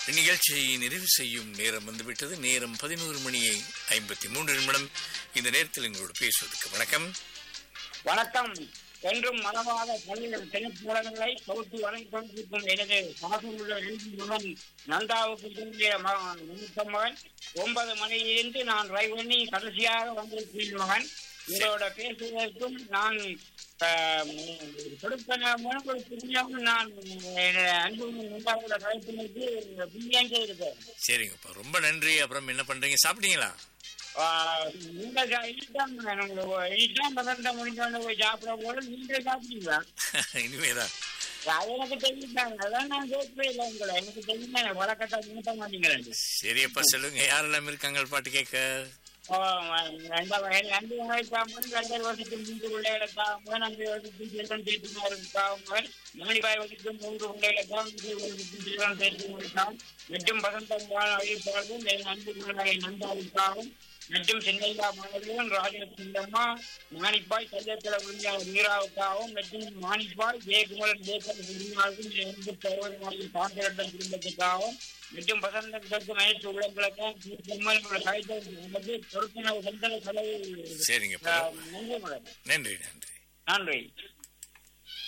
நிகழ்ச்சியை நிறைவு செய்யும் நேரம் வந்துவிட்டது நேரம் பதினோரு மணியை ஐம்பத்தி மூன்று நிமிடம் இந்த நேரத்தில் எங்களோடு பேசுவதற்கு வணக்கம் வணக்கம் என்றும் மனமாக பள்ளிகள் திரைப்படங்களை தொகுத்து வழங்கிக் கொண்டிருக்கும் எனது பாசமுள்ள எழுதி மகன் நந்தாவுக்கு திரும்பிய மகன் மூத்த மகன் ஒன்பது மணியிலிருந்து நான் டிரைவ் பண்ணி கடைசியாக வந்திருக்கிற மகன் உங்களோட பேசுவதற்கும் நான் கொடுத்த மூலம் புரியாமல் நான் எனது அன்பு நந்தாவோட கலைப்பினுக்கு புரியாங்க இருக்கேன் சரிங்கப்பா ரொம்ப நன்றி அப்புறம் என்ன பண்றீங்க சாப்பிட்டீங்களா நீங்க இனிதான் இனிதான் பதந்த முடிஞ்சோன்னு போய் சாப்பிட போல நீங்க சாப்பிட்டீங்களா இனிமேதான் அது எனக்கு தெரியுதாங்க அதான் நான் கேட்கவே இல்லை உங்களை எனக்கு தெரியுமா வழக்கத்தை நிறுத்த மாட்டேங்கிறேன் சரியப்பா சொல்லுங்க யாரெல்லாம் இருக்காங்க பாட்டு கேட்க ரெண்டு வயசாமல் ரெண்டரை வருஷத்துக்கு மூன்று பிள்ளைகளுக்காக அஞ்சு வருஷத்துக்கு செல்வம் சேர்த்துமாருக்காக மணிபாய் வசத்துக்கு மூன்று பிள்ளைகளுக்காக அஞ்சு வருஷத்துக்கு செல்வம் சேர்த்துமாருக்காக மற்றும் வசந்தம் அழிப்பாளரும் என் அன்பு பிள்ளைகளை நந்தாவுக்காகவும் மற்றும் சென்னையா மாணவர்களும் ராஜசிங்கம்மா மாணிப்பாய் சல்யத்தில விரும்பிய வீராவுக்காகவும் மற்றும் மாணிப்பாய் ஜெயக்குமரன் ஜெயக்கர் குருநாளுக்கும் எந்த சகோதரமாரின் சாந்திரட்டம் குடும்பத்துக்காகவும் மற்றும் வசந்த விதத்து அனைத்து உள்ளங்களுக்கும் செம்மனோட கைது வந்து பொறுப்பினர் சொந்த செலவு சரிங்கப்பா நன்றி மேடம் நன்றி நன்றி நன்றி